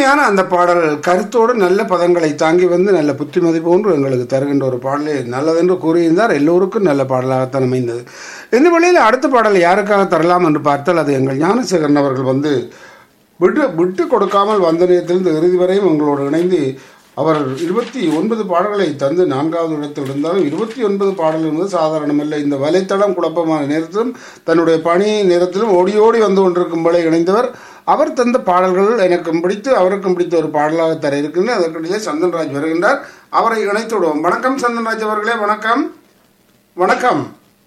அருமையான அந்த பாடல் கருத்தோடு நல்ல பதங்களை தாங்கி வந்து நல்ல புத்திமதி போன்று எங்களுக்கு தருகின்ற ஒரு பாடலை நல்லதென்று கூறியிருந்தார் எல்லோருக்கும் நல்ல பாடலாகத்தான் அமைந்தது இந்த வழியில் அடுத்த பாடல் யாருக்காக தரலாம் என்று பார்த்தால் அது எங்கள் ஞானசேகரன் அவர்கள் வந்து விட்டு விட்டு கொடுக்காமல் வந்த நேரத்திலிருந்து இறுதி வரையும் எங்களோடு இணைந்து அவர் இருபத்தி ஒன்பது பாடல்களை தந்து நான்காவது இடத்தில் இருந்தாலும் இருபத்தி ஒன்பது பாடல் என்பது சாதாரணமல்ல இந்த வலைத்தளம் குழப்பமான நேரத்திலும் தன்னுடைய பணி நேரத்திலும் ஓடி ஓடி வந்து கொண்டிருக்கும் போல இணைந்தவர் அவர் தந்த பாடல்கள் எனக்கும் பிடித்து அவருக்கும் பிடித்த ஒரு பாடலாக தர இருக்கின்றன அதற்கிடையே சந்தன்ராஜ் வருகின்றார் அவரை இணைத்து விடுவோம் வணக்கம் சந்தன்ராஜ் அவர்களே வணக்கம் வணக்கம்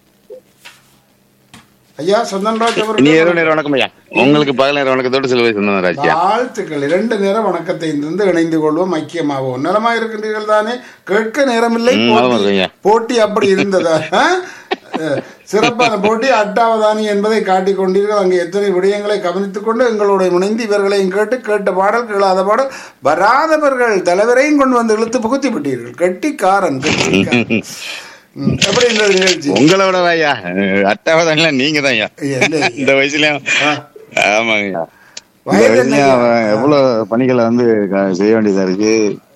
ஐயா சந்தன்ராஜ் இனி அவர்களே இரவு நேரம் வணக்கம் ஐயா உங்களுக்கு பகல் நேரம் வணக்கத்தோடு சிலுவை சொந்தம் ராஜ்யா வாழ்த்துக்கள் இரண்டு நேரம் வணக்கத்தை இருந்து இணைந்து கொள்வோம் ஐக்கியமாவோம் நலமா இருக்கின்றீர்கள் தானே கேட்க நேரமில்லை ம், போட்டி- நலமா இருக்கேன் ஐயா. போட்டி அப்படி இருந்ததா ஆ? அஹ், சிறப்பான போட்டி அட்டாவதானி என்பதை காட்டிக் கொண்டீர்கள் அங்கே எத்தனை விடயங்களை கவனித்துக் கொண்டு எங்களோட இணைந்து இவர்களையும் கேட்டு கேட்ட பாடல் கேளாத பாடல் வராதவர்கள் தலைவரையும் கொண்டு வந்து இழுத்து புகுத்தி விட்டீர்கள் கெட்டிக்காரன் கெட்டிக்காரன் ம், எப்படி இந்த நிகழ்ச்சி உங்களோட ஐயா அட்டாவதாங்களா நீங்க தான் ஐயா என்ன? இந்த வயசுலயும் ஆ. ஆமாங்க ஐயா இந்த வயது வயசுலயும் என்ன? அவன் எவ்வளவு பணிகளை வந்து க- செய்ய வேண்டியதா இருக்கு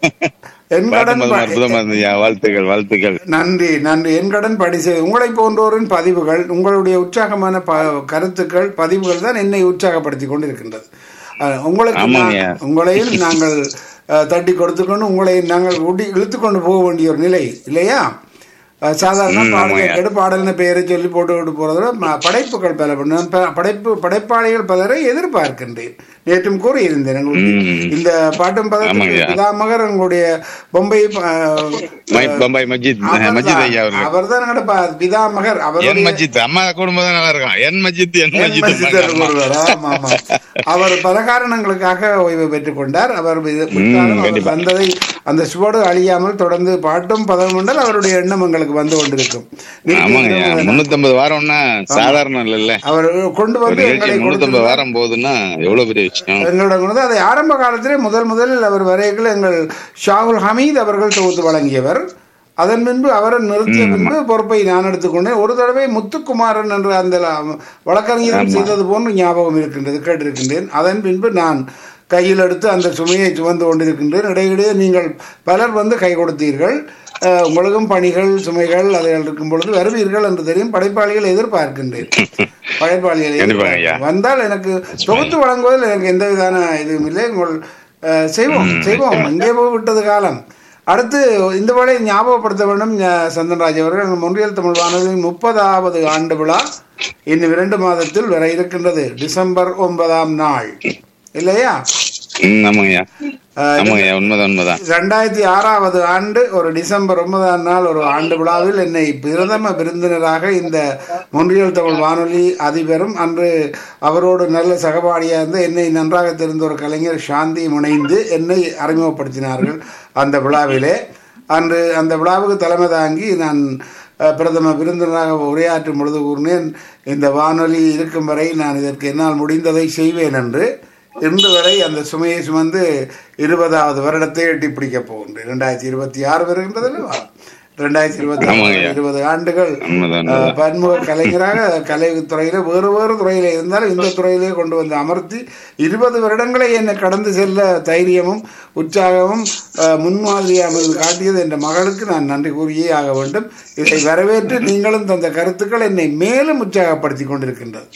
என் பாட்டு கடன் மதம் ப- அற்புதமா இருந்ததுயா வாழ்த்துக்கள் வாழ்த்துக்கள் நன்றி நன்றி என் கடன் படி செய்து உங்களை போன்றோரின் பதிவுகள் உங்களுடைய உற்சாகமான ப கருத்துக்கள் பதிவுகள் தான் என்னை உற்சாகப்படுத்தி கொண்டிருக்கின்றது அஹ், உங்களுக்கு ஆமாங்க. நான்- உங்களையும் நாங்கள் அஹ், தட்டி கொடுத்துக்கொண்டு உங்களை நாங்கள் ஊட்டி இழுத்து கொண்டு போக வேண்டிய ஒரு நிலை இல்லையா அஹ், சாதாரண ம், பாடல் ஆமாங்க. கேட்டு பாடலின பெயரை சொல்லி போட்டு விட்டு போறதோட ம- படைப்புகள் பல நான் ப- படைப்பு படைப்பாளிகள் பலரை எதிர்பார்க்கின்றேன் நேற்றும் கூறியிருந்தேன் உங்களுக்கு ம். இந்த பாட்டும் பதத்துக்கு ஆமாங்க. பிதாமகர் உங்களுடைய பொம்பை அஹ், மை- பம்பாய் மஜித் மஜித் ஐயா அவர்கள் அவர் தான் பிதாமகர் என் அவருடைய மஜித் அம்மா குடும்பம் தான் நல்லா இருக்கும் என் மஜித் என் என் மஜித் மஜித் என்று கூறுவார். ஆமா, ஆமா. அவர் பல காரணங்களுக்காக ஓய்வு பெற்றுக் கொண்டார் அவர் இது- விட்டாலும் அவர் கண்டிப்பா. வந்ததை அந்த சுவடு அழியாமல் தொடர்ந்து பாட்டும் பதவும் என்றால் அவருடைய எண்ணம் எங்களுக்கு வந்து கொண்டிருக்கும் ஆமாங்க ஐயா முன்னூத்தி ஐம்பது வாரம்னா சாதாரணம் இல்லல்ல அவர் கொண்டு ஒரு வந்து நிகழ்ச்சி எங்களை முன்னூத்தி கொடுத்து வாரம் போகுதுன்னா எவ்வளவு பெரிய விஷயம் எங்களிடம் கொண்டு வந்து அதை ஆரம்ப காலத்திலே முதல் முதலில் அவர் வரையில் எங்கள் ஷாகுல் ஹமீத் அவர்கள் தொகுத்து வழங்கியவர் அதன் பின்பு அவரை நிறுத்திய பின்பு பொறுப்பை நான் எடுத்துக்கொண்டேன் ஒரு தடவை முத்துக்குமாரன் என்ற அந்த ல- வழக்கறிஞரும் செய்தது போன்று ஞாபகம் இருக்கின்றது கேட்டிருக்கின்றேன் அதன் பின்பு நான் கையில் எடுத்து அந்த சுமையை சுமந்து கொண்டிருக்கின்றேன் இடையிடையே நீங்கள் பலர் வந்து கை கொடுத்தீர்கள் அஹ், உங்களுக்கும் பணிகள் சுமைகள் அதுகள் இருக்கும் பொழுது வருவீர்கள் என்று தெரியும் படைப்பாளிகள் எதிர்பார்க்கின்றேன் படைப்பாளிகள் கண்டிப்பாக ஐயா. வந்தால் எனக்கு தொகுத்து வழங்குவதில் எனக்கு எந்த விதமான இதுவும் இல்லை உங்கள் அஹ், செய்வோம் செய்வோம் இங்கே போய் விட்டது காலம் அடுத்து இந்த வேளை ஞாபகப்படுத்த வேண்டும் ஞ- சந்தன்ராஜ் அவர்கள் எங்கள் முன்றியல் தமிழ் வானொலியின் முப்பதாவது ஆண்டு விழா இன்னும் இரண்டு மாதத்தில் வர இருக்கின்றது டிசம்பர் ஒன்பதாம் நாள் இல்லையா ம், ஆமாங்கய்யா அஹ், ஆமாங்கய்யா உண்மைதான் உண்மைதான் ரெண்டாயிரத்தி ஆறாவது ஆண்டு ஒரு டிசம்பர் ஒன்பதாம் நாள் ஒரு ஆண்டு விழாவில் என்னை பிரதம விருந்தினராக இந்த முன்றியல் தமிழ் வானொலி அதிபரும் அன்று அவரோடு நல்ல சகபாடியாக இருந்து என்னை நன்றாக தெரிந்த ஒரு கலைஞர் சாந்தி முனைந்து என்னை அறிமுகப்படுத்தினார்கள் அந்த விழாவிலே அன்று அந்த விழாவுக்கு தலைமை தாங்கி நான் அஹ், பிரதம விருந்தினராக உரையாற்றும் பொழுது கூறினேன் இந்த வானொலி இருக்கும் வரை நான் இதற்கு என்னால் முடிந்ததை செய்வேன் என்று இன்று வரை அந்த சுமையை சுமந்து இருபதாவது வருடத்தை எட்டி பிடிக்கப் போகின்றேன் ரெண்டாயிரத்தி இருபத்தி ஆறு வருகின்றது அல்லவா ரெண்டாயிரத்தி இருபத்தி ஆமாங்கய்யா. இருபது ஆண்டுகள் உண்மைதான், அஹ், உண்மைதான். பன்முக கலைஞராக கலை துறையில வேறு வேறு துறையில இருந்தாலும் இந்த துறையிலே கொண்டு வந்து அமர்த்தி இருபது வருடங்களை என்னை கடந்து செல்ல தைரியமும் உற்சாகமும் அஹ், முன்மாதிரியாக காட்டியது என்ற மகளுக்கு நான் நன்றி கூறியே ஆக வேண்டும் இதை வரவேற்று நீங்களும் தந்த கருத்துக்கள் என்னை மேலும் உற்சாகப்படுத்தி கொண்டிருக்கின்றது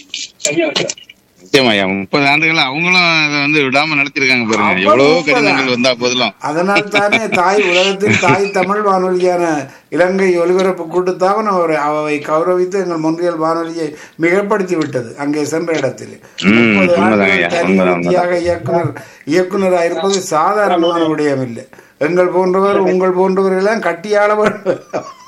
நிச்சயமா ஐயா முப்பது ஆண்டுகள் அவங்களும் அதை வந்து விடாம நடத்திருக்காங்க பாருங்க அப்ப எவ்வளவு முப்பதா? கடினங்கள் வந்தா போதிலும் அதனால் தானே தாய் உலகத்தில் தாய் தமிழ் வானொலியான இலங்கை ஒலிபரப்பு கூட்டுத்தாபனம் அவர் அவை கௌரவித்து எங்கள் முன்றியல் வானொலியை மிகப்படுத்தி விட்டது அங்கே சென்ற இடத்தில் ம், முப்பது உண்மைதான் ஆண்டுகள் ஐயா, தனி உண்மைதான், ஒருத்தியாக இயக்குனர் இயக்குனராக இருப்பது சாதாரணமான விடயம் இல்லை எங்கள் போன்றவர் உங்கள் போன்றவர் எல்லாம் கட்டியாள வேண்டும்.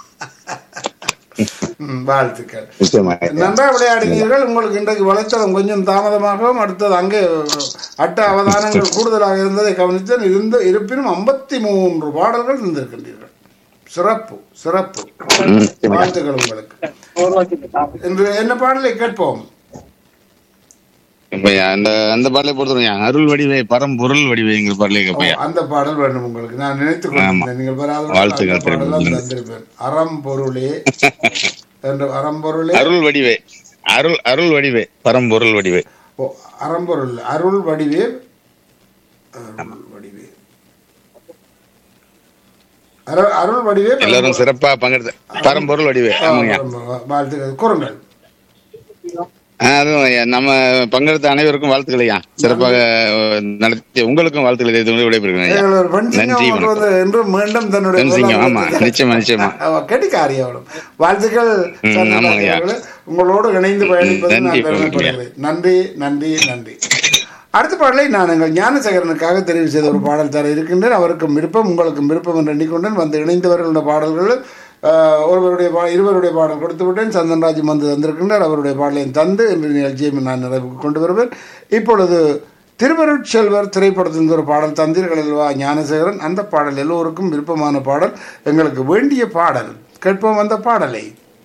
ம், வாழ்த்துக்கள் நிச்சயமா நன்றாக விளையாடினீர்கள் உங்களுக்கு இன்றைக்கு வலைத்தளம் கொஞ்சம் தாமதமாகவும் அடுத்தது அங்கே அட்ட அவதானங்கள் கூடுதலாக இருந்ததை கவனித்தேன் இருந்த இருப்பினும் ஐம்பத்தி மூன்று பாடல்கள் இருந்திருக்கின்றீர்கள் சிறப்பு சிறப்பு வாழ்த்துக்கள் உங்களுக்கு இன்று என்ன பாடலை கேட்போம் இப்ப அந்த அந்த பாடலை பொறுத்தவரைக்கும் அருள் வடிவை பரம்பொருள் வடிவைங்கிற பாடலே ஓ, கேப்பையா அந்த பாடல் வேண்டும் உங்களுக்கு நான் நினைத்துக் கொண்டிருந்தேன் நீங்கள் வராத வாழ்த்துக்கள் பாடலாம் திரும்ப. தந்திருப்பேன் அறம் பொருளே என்ற அறம்பொருளே அருள் வடிவே அருள் அருள் வடிவே பரம்பொருள் வடிவே ஓ அறம்பொருள் அருள் வடிவே அருள் வடிவே அருள் அருள் வடிவே எல்லாரும் சிறப்பா பங்கெடுத்து பரம்பொருள் வடிவே ஆமாங்க வாழ்த்துக்கள் கூறுங்கள் ஆ, அதுவும் ஐயா, நம்ம பங்கெடுத்த அனைவருக்கும் வாழ்த்துக்கள் ஐயா சிறப்பாக அஹ், நடத்திய உங்களுக்கும் வாழ்த்துக்கள் இது விடைபெறுகிறேன் ஐயா எங்கள் ஒரு பெண் சிங்கம் நன்றி ஒன்று வந்து வணக்கம் என்று மீண்டும் தன்னுடைய பெண் சிங்கம், குரலை ஆமா, கொடுத்தது. நிச்சயமா, நிச்சயமா. அவ கெட்டிக்காரி அவளும் வாழ்த்துக்கள் ம், சந்திரா ஆமாங்க ஐயா. அவர்களே. உங்களோடு இணைந்து பயணிப்பது நன்றி, நான் பெருமைப்படுகிறேன் நன்றி நன்றி நன்றி அடுத்த பாடலை நான் எங்கள் ஞானசேகரனுக்காக தெரிவு செய்த ஒரு பாடல் தர இருக்கின்றேன் அவருக்கும் விருப்பம் உங்களுக்கும் விருப்பம் என்று எண்ணிக்கொண்டேன் வந்து இணைந்தவர்களுடைய பாடல்கள் ஆஹ், ஒருவருடைய பா இருவருடைய பாடல் கொடுத்து விட்டேன் சந்தன்ராஜ் வந்து தந்திருக்கின்றார் அவருடைய பாடலையும் தந்து இன்று நிகழ்ச்சியை நான் நிறைவுக்கு கொண்டு வருவேன் இப்பொழுது திருவருட்செல்வர் திரைப்படத்தின் ஒரு பாடல் தந்தீர்கள் அல்லவா ஞானசேகரன் அந்த பாடல் எல்லோருக்கும் விருப்பமான பாடல் எங்களுக்கு வேண்டிய பாடல் கேட்போம் அந்த பாடலை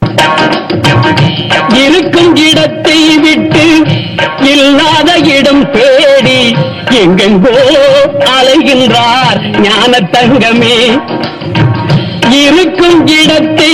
இருக்கும் இடத்தை விட்டு இல்லாத இடம் தேடி எங்கெங்கோ அலைகின்றார் ஞான தங்கமே இருக்கும் இடத்தை